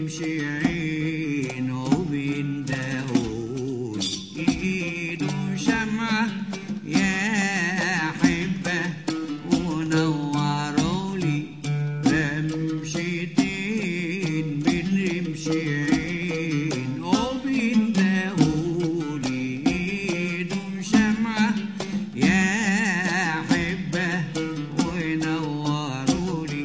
بنرمش عينه بندهول ايده شمعة يا حبة ونوروا لي رمشتين بنرمش عينه بندهول ايده شمعة يا حبة ونوروا لي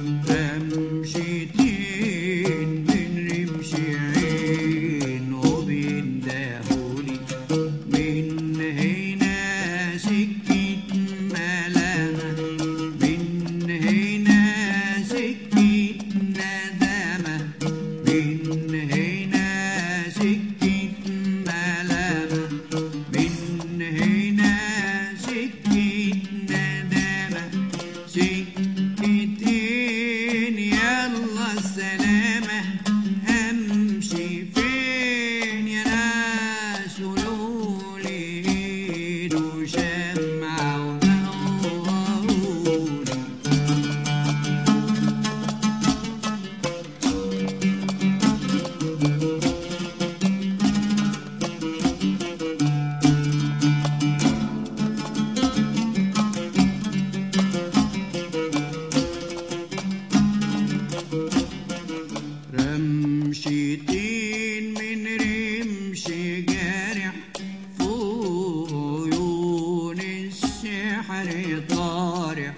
رمشتين من رمش عين وبيندهولي من هنا سكة ملامة من هنا سكة ندامة من هنا سكة ملامة من هنا سكة ندامة سكتين يلا السلامة أمشي فين يا ناس قولولي إيده شمعة ونورولي رمشتين من رمش جارح فوق عيون السحر طارح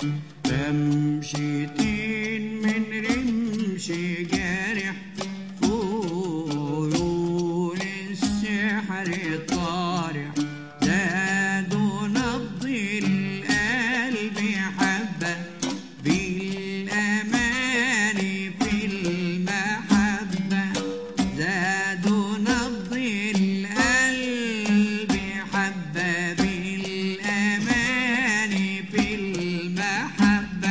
رمشتين من رمش جارح فوق عيون السحر طارح زادوا نبض القلب حبة بالأمان في المحبة زادوا نبض القلب حبة بالأمان في المحبة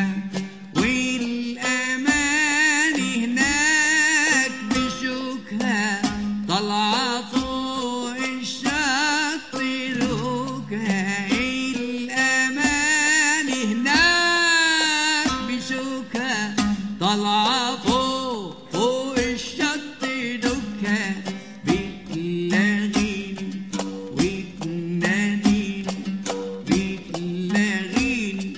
والأمان هناك بشوكها طالعة فوق الشط لوكها الأمان هناك بشوكها طالعة فوق فوق الشط دكها بتلاغيني وتناديني بتلاغيني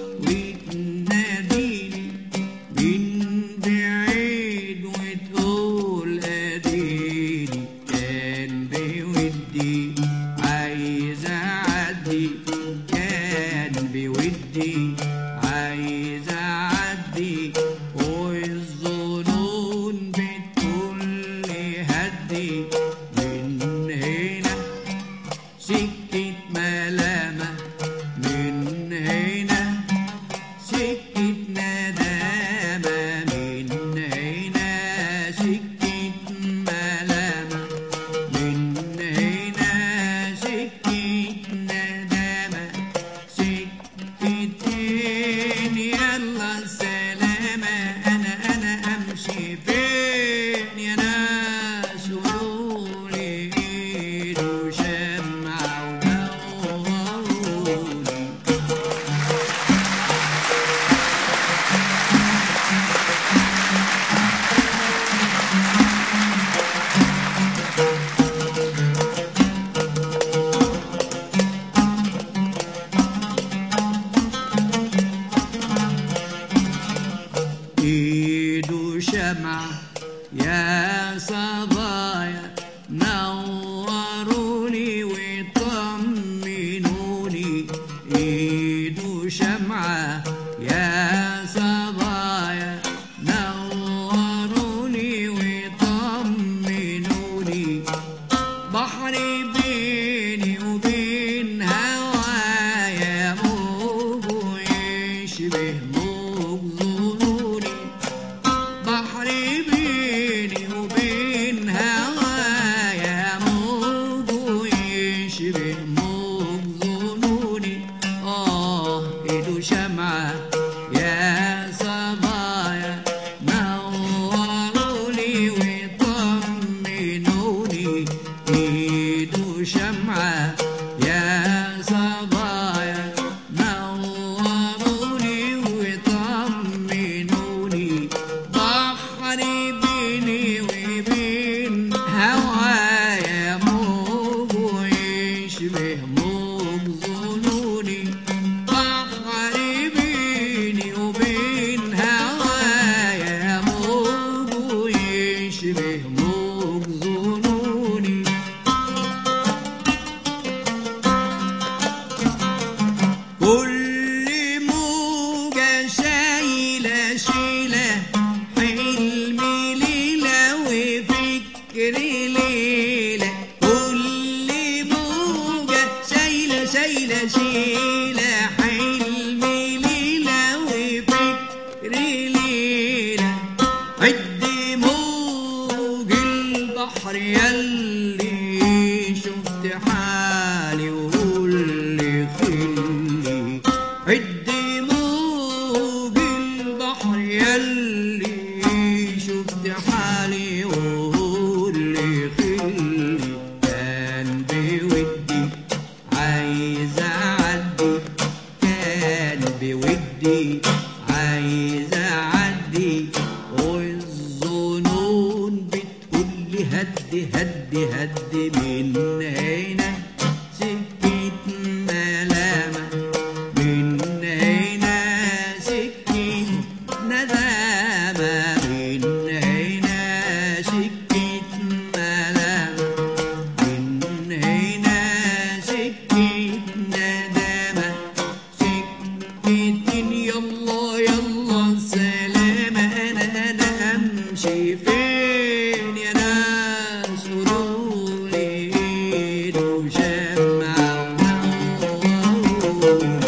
وتناديني من بعيد وتقول اديني كان بودي عايز اعدي كان بودي عايز اعدي والظنون بتقول لي هدي من هنا سكة ملامة من هنا سكة ندامة من هنا سكة ملامة من هنا سكة ندامة سكتين يلا سلامة أنا أنا أمشي فين يا ناس قولولي إيده شمعة ونورولي ايده شمعة يا صبايا نوروني وطمنوني ايده شمعة يا صبايا نوروني وطمنوني بحر بيني وبين هوايا موج يشبه موج ظنوني بحر بيني وبين هوايا موج يشبه موج ظنوني كل موجة شايلة شيلة حلمي ليلة وفكر ليلة كل موجة شايلة شايلة شيلة حلمي ليلة وفكر ليلة عد موج البحر يلي شفت حالي وقول لي خلي عد موج البحر يلي شفت حالي وقول لي خلي كان بودي عايز اعدي كان بودي عايز اعدي والظنون بتقول لي هدي هدي هدي من هنا سكة ملامة من هنا سكة ندامة من هنا سكة ملامة من هنا سكة ندامة سكة يلا يلا سلامة أنا أنا أمشي فين يا ناس قولولي إيد وشمعة ونوروني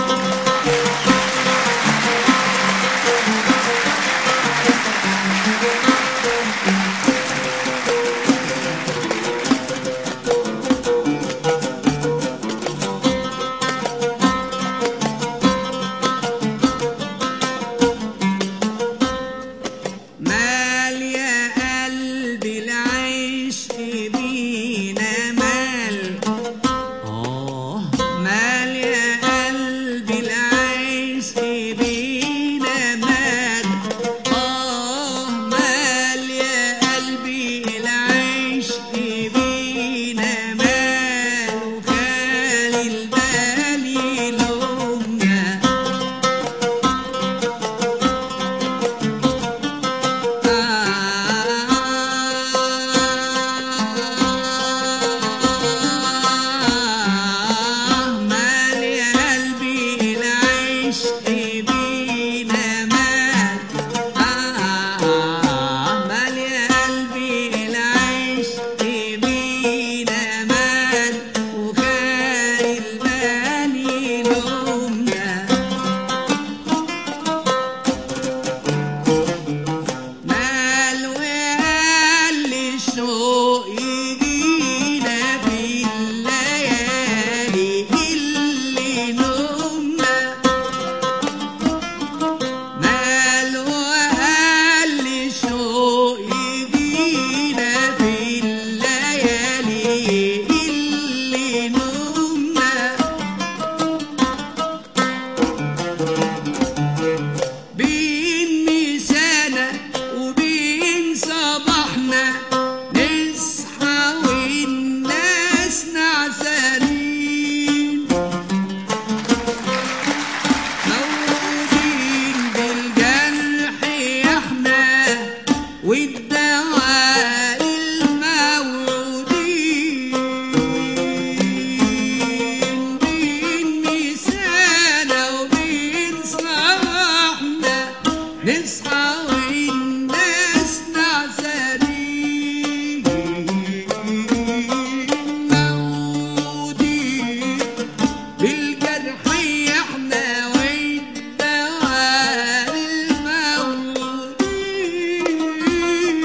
مال يا قلبي العيش بينا مال آه مال يا قلبي العيش بينا مال آه مال يا قلبي العيش بينا مال وخالي البال يلومنا مال يا قلبي العيش بينا مال مال يا قلبي العيش بينا مال وخالي البال يلومنا مال وقال الشوق يجينا في الليالي اللي نومنا مال وقال الشوق يجينا في الليالي اللي نومنا بين ميسانا وبين صباحنا نصحى والناس نعسانين موجودين بالجرح احنا والدواء الموعودين بين ميسانا وبين صباحنا نصحى والناس نعسانين موجودين بالجرح احنا والدواء الموجودين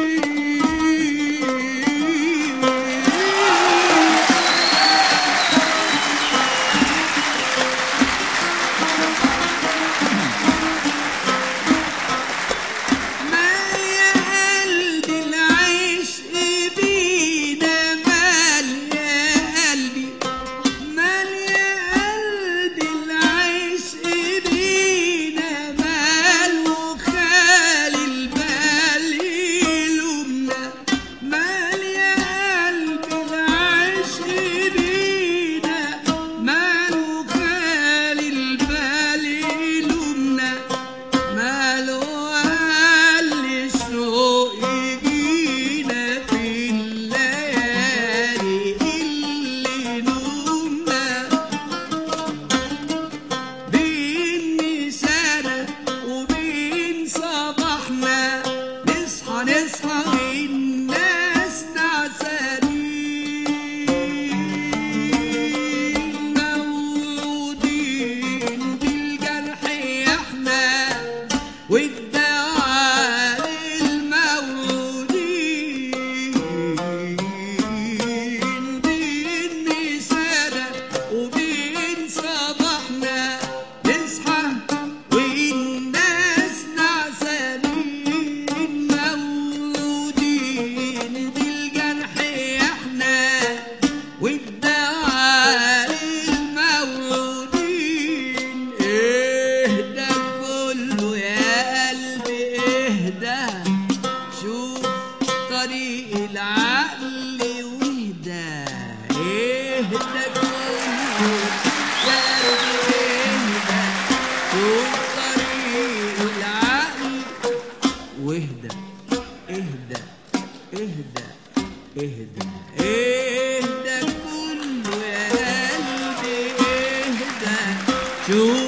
طريق العقل واهدى اهدى كله يا قلبي اهدى شوف طريق العقل واهدى اهدى اهدى اهدى اهدى كله يا قلبي اهدى شوف